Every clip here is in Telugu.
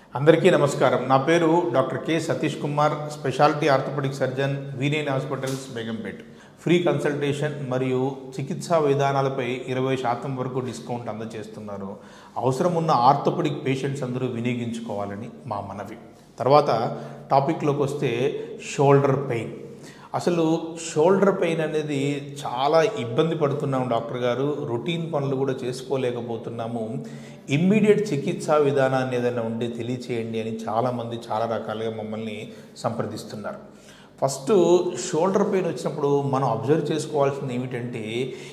అందరికీ నమస్కారం నా పేరు doctor K Satish Kumar speciality orthopaedic surgeon వీనేన్ హాస్పిటల్స్ బేగంపేట్ ఫ్రీ కన్సల్టేషన్ మరియు చికిత్సా విధానాలపై ఇరవై శాతం వరకు డిస్కౌంట్ అందజేస్తున్నారు అవసరం ఉన్న ఆర్థోపెడిక్ పేషెంట్స్ అందరూ వినియోగించుకోవాలని మా మనవి తర్వాత టాపిక్లోకి వస్తే షోల్డర్ పెయిన్ అసలు షోల్డర్ పెయిన్ అనేది చాలా ఇబ్బంది పడుతున్నాం డాక్టర్ గారు రొటీన్ పనులు కూడా చేసుకోలేకపోతున్నాము ఇమ్మీడియట్ చికిత్సా విధానాన్ని ఏదైనా ఉంటే తెలియచేయండి అని చాలామంది చాలా రకాలుగా మమ్మల్ని సంప్రదిస్తున్నారు ఫస్ట్ షోల్డర్ పెయిన్ వచ్చినప్పుడు మనం అబ్జర్వ్ చేసుకోవాల్సింది ఏమిటంటే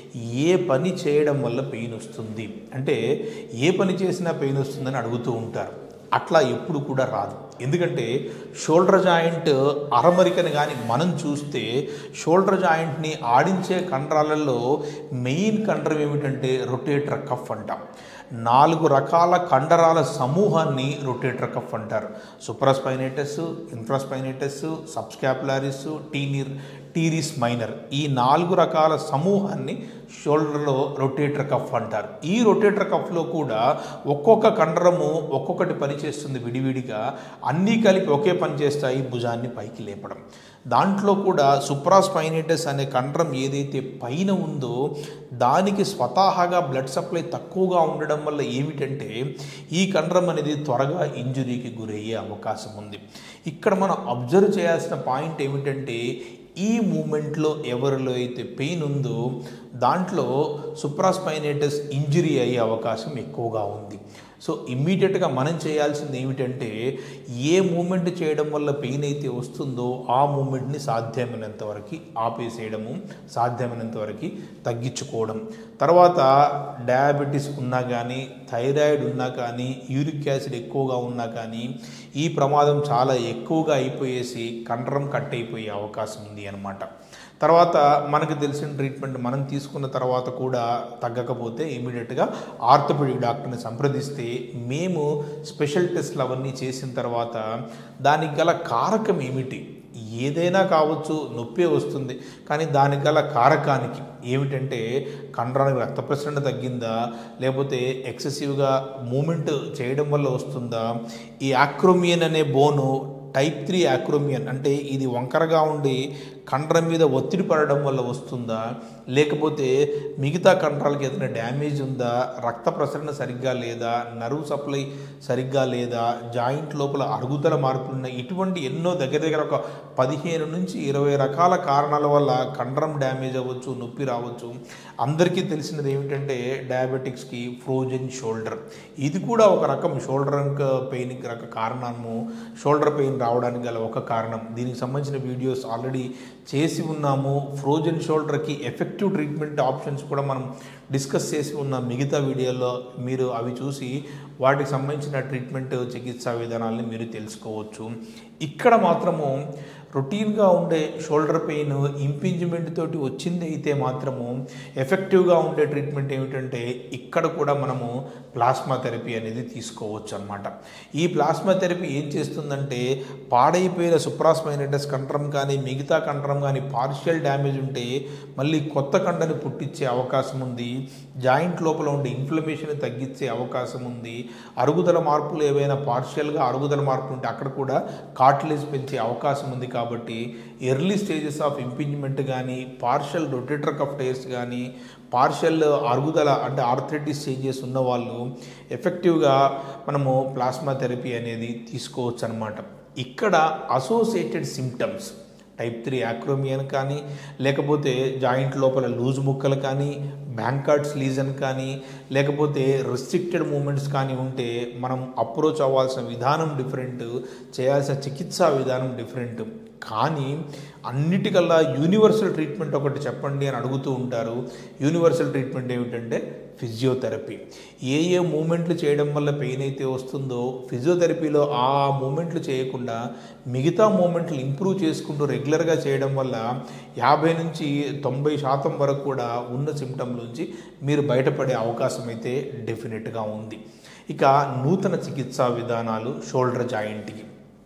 ఏ పని చేయడం వల్ల పెయిన్ వస్తుంది అంటే ఏ పని చేసినా పెయిన్ వస్తుందని అడుగుతూ ఉంటారు అట్లా ఎప్పుడు కూడా రాదు ఎందుకంటే షోల్డర్ జాయింట్ అరమరికని కానీ మనం చూస్తే షోల్డర్ జాయింట్ని ఆడించే కండరాలలో మెయిన్ కండరం ఏమిటంటే రొటేటర్ కఫ్ అంటాం నాలుగు రకాల కండరాల సమూహాన్ని రొటేటర్ కఫ్ అంటారు సుప్రాస్పైనేటస్ ఇన్ఫ్రాస్పైనేటస్ సబ్స్కాపులారిస్ టీనిర్ టీరిస్ మైనర్ ఈ నాలుగు రకాల సమూహాన్ని షోల్డర్లో రొటేటర్ కఫ్ అంటారు ఈ రొటేటర్ కఫ్లో కూడా ఒక్కొక్క కండరము ఒక్కొక్కటి పని చేస్తుంది విడివిడిగా అన్నీ కలిపి ఒకే పని చేస్తాయి భుజాన్ని పైకి లేపడం దాంట్లో కూడా సుప్రాస్పైనేటస్ అనే కండరం ఏదైతే పైన ఉందో దానికి స్వతహాగా బ్లడ్ సప్లై తక్కువగా ఉండడం వల్ల ఏమిటంటే ఈ కండరం అనేది త్వరగా ఇంజురీకి గురయ్యే అవకాశం ఉంది ఇక్కడ మనం అబ్జర్వ్ చేయాల్సిన పాయింట్ ఏమిటంటే ఈ మూమెంట్లో ఎవరిలో అయితే పెయిన్ ఉందో దాంట్లో సుప్రాస్పైనేటస్ ఇంజురీ అయ్యే అవకాశం ఎక్కువగా ఉంది సో ఇమ్మీడియట్గా మనం చేయాల్సింది ఏమిటంటే ఏ మూమెంట్ చేయడం వల్ల పెయిన్ అయితే వస్తుందో ఆ మూమెంట్ని సాధ్యమైనంత వరకు ఆపేసేయడము సాధ్యమైనంత వరకు తగ్గించుకోవడం తర్వాత డయాబెటీస్ ఉన్నా కానీ థైరాయిడ్ ఉన్నా కానీ యూరిక్ యాసిడ్ ఎక్కువగా ఉన్నా కానీ ఈ ప్రమాదం చాలా ఎక్కువగా అయిపోయేసి కండరం కట్ అయిపోయే అవకాశం ఉంది అనమాట తర్వాత మనకు తెలిసిన ట్రీట్మెంట్ మనం తీసుకున్న తర్వాత కూడా తగ్గకపోతే ఇమీడియట్గా ఆర్థోపెడిక్ డాక్టర్ని సంప్రదిస్తే మేము స్పెషల్ టెస్ట్లు అవన్నీ చేసిన తర్వాత దానికి గల కారకం ఏమిటి ఏదైనా కావచ్చు నొప్పే వస్తుంది కానీ దానికి గల కారకానికి ఏమిటంటే కండరానికి రక్త ప్రసరణ తగ్గిందా లేకపోతే ఎక్సెసివ్గా మూమెంట్ చేయడం వల్ల వస్తుందా ఈ ఆక్రోమియన్ అనే బోను టైప్ త్రీ ఆక్రోమియన్ అంటే ఇది వంకరగా ఉండి కండరం మీద ఒత్తిడి పడడం వల్ల వస్తుందా లేకపోతే మిగతా కండరాలకి ఏదైనా డ్యామేజ్ ఉందా రక్త ప్రసరణ సరిగ్గా లేదా నర్వ్ సప్లై సరిగ్గా లేదా జాయింట్ లోపల అరుగుదల మార్పులు ఉన్నాయి ఇటువంటి ఎన్నో దగ్గర దగ్గర ఒక పదిహేను నుంచి ఇరవై రకాల కారణాల వల్ల కండరం డ్యామేజ్ అవ్వచ్చు నొప్పి రావచ్చు అందరికీ తెలిసినది ఏమిటంటే డయాబెటిక్స్కి ఫ్రోజన్ షోల్డర్ ఇది కూడా ఒక రకం షోల్డర్ పెయిన్కి రక కారణము షోల్డర్ పెయిన్ రావడానికి గల ఒక కారణం దీనికి సంబంధించిన వీడియోస్ ఆల్రెడీ చేసి ఉన్నాము ఫ్రోజన్ షోల్డర్కి ఎఫెక్టివ్ ట్రీట్మెంట్ ఆప్షన్స్ కూడా మనం డిస్కస్ చేసి ఉన్న మిగతా వీడియోలో మీరు అవి చూసి వాటికి సంబంధించిన ట్రీట్మెంట్ చికిత్సా విధానాలని మీరు తెలుసుకోవచ్చు ఇక్కడ మాత్రము రొటీన్గా ఉండే షోల్డర్ పెయిన్ ఇంపింజ్మెంట్ తోటి వచ్చింది అయితే మాత్రము ఎఫెక్టివ్గా ఉండే ట్రీట్మెంట్ ఏమిటంటే ఇక్కడ కూడా మనము ప్లాస్మా థెరపీ అనేది తీసుకోవచ్చు అనమాట ఈ ప్లాస్మా థెరపీ ఏం చేస్తుందంటే పాడైపోయిన సుప్రాస్మైనటస్ కండరం కానీ మిగతా కండరం కానీ పార్షియల్ డ్యామేజ్ ఉంటే మళ్ళీ కొత్త కండని పుట్టించే అవకాశం ఉంది జాయింట్ లోపల ఉండే ఇన్ఫ్లమేషన్ తగ్గించే అవకాశం ఉంది అరుగుదల మార్పులు ఏవైనా పార్షియల్గా అరుగుదల మార్పులు ఉంటే అక్కడ కూడా కార్టిలేజ్ పెంచే అవకాశం ఉంది కాబట్టి ఎర్లీ స్టేజెస్ ఆఫ్ ఇంపింజ్మెంట్ కానీ పార్షల్ రొటేటర్ కఫ్ టైర్స్ కానీ పార్షల్ అరుగుదల అంటే ఆర్థరైటిస్ చేంజెస్ ఉన్న వాళ్ళు ఎఫెక్టివ్గా మనము ప్లాస్మా థెరపీ అనేది తీసుకోవచ్చు అనమాట ఇక్కడ associated symptoms type three acromion కానీ లేకపోతే జాయింట్ లోపల లూజ్ ముక్కలు కానీ బ్యాంకార్డ్స్ లీజన్ కానీ లేకపోతే రిస్ట్రిక్టెడ్ మూమెంట్స్ కానీ ఉంటే మనం అప్రోచ్ అవ్వాల్సిన విధానం డిఫరెంట్ చేయాల్సిన చికిత్సా విధానం డిఫరెంట్ కానీ అన్నిటికల్లా యూనివర్సల్ ట్రీట్మెంట్ ఒకటి చెప్పండి అని అడుగుతూ ఉంటారు యూనివర్సల్ ట్రీట్మెంట్ ఏమిటంటే ఫిజియోథెరపీ ఏ ఏ మూమెంట్లు చేయడం వల్ల పెయిన్ అయితే వస్తుందో ఫిజియోథెరపీలో ఆ మూమెంట్లు చేయకుండా మిగతా మూమెంట్లు ఇంప్రూవ్ చేసుకుంటూ రెగ్యులర్గా చేయడం వల్ల యాభై నుంచి తొంభై శాతం వరకు కూడా ఉన్న సిమ్టంలోంచి మీరు బయటపడే అవకాశం అయితే డెఫినెట్గా ఉంది ఇక నూతన చికిత్సా విధానాలు షోల్డర్ జాయింట్కి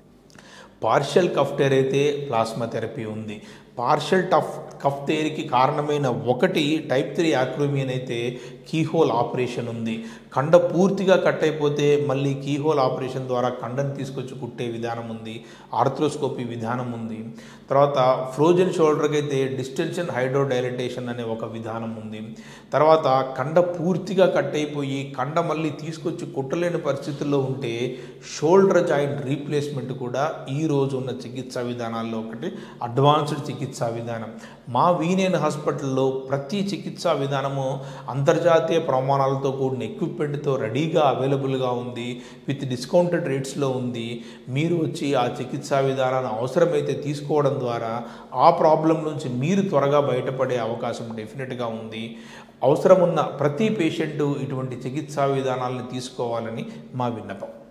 పార్షియల్ కఫ్ టేర్ అయితే ప్లాస్మా థెరపీ ఉంది పార్షల్ టఫ్ కఫ్ తేరికి కారణమైన ఒకటి టైప్ త్రీ యాక్రోమియన్ అయితే కీహోల్ ఆపరేషన్ ఉంది కండ పూర్తిగా కట్ అయిపోతే మళ్ళీ కీహోల్ ఆపరేషన్ ద్వారా కండను తీసుకొచ్చి కుట్టే విధానం ఉంది ఆర్థ్రోస్కోపీ విధానం ఉంది తర్వాత ఫ్రోజన్ షోల్డర్కి అయితే డిస్టెన్షన్ హైడ్రోడైలిటేషన్ అనే ఒక విధానం ఉంది తర్వాత కండ పూర్తిగా కట్ అయిపోయి కండ మళ్ళీ తీసుకొచ్చి కుట్టలేని పరిస్థితుల్లో ఉంటే షోల్డర్ జాయింట్ రీప్లేస్మెంట్ కూడా ఈ రోజు ఉన్న చికిత్సా విధానాల్లో ఒకటి అడ్వాన్స్డ్ చికిత్సా విధానం మా వీనేన్ హాస్పిటల్లో ప్రతి చికిత్సా విధానము అంతర్జాతీయ ప్రమాణాలతో కూడిన ఎక్విప్మెంట్తో రెడీగా అవైలబుల్గా ఉంది విత్ డిస్కౌంటెడ్ రేట్స్లో ఉంది మీరు వచ్చి ఆ చికిత్సా విధానాన్ని అవసరమైతే తీసుకోవడం ద్వారా ఆ ప్రాబ్లం నుంచి మీరు త్వరగా బయటపడే అవకాశం డెఫినెట్గా ఉంది అవసరం ఉన్న ప్రతి పేషెంటు ఇటువంటి చికిత్సా విధానాలను తీసుకోవాలని మా విన్నపం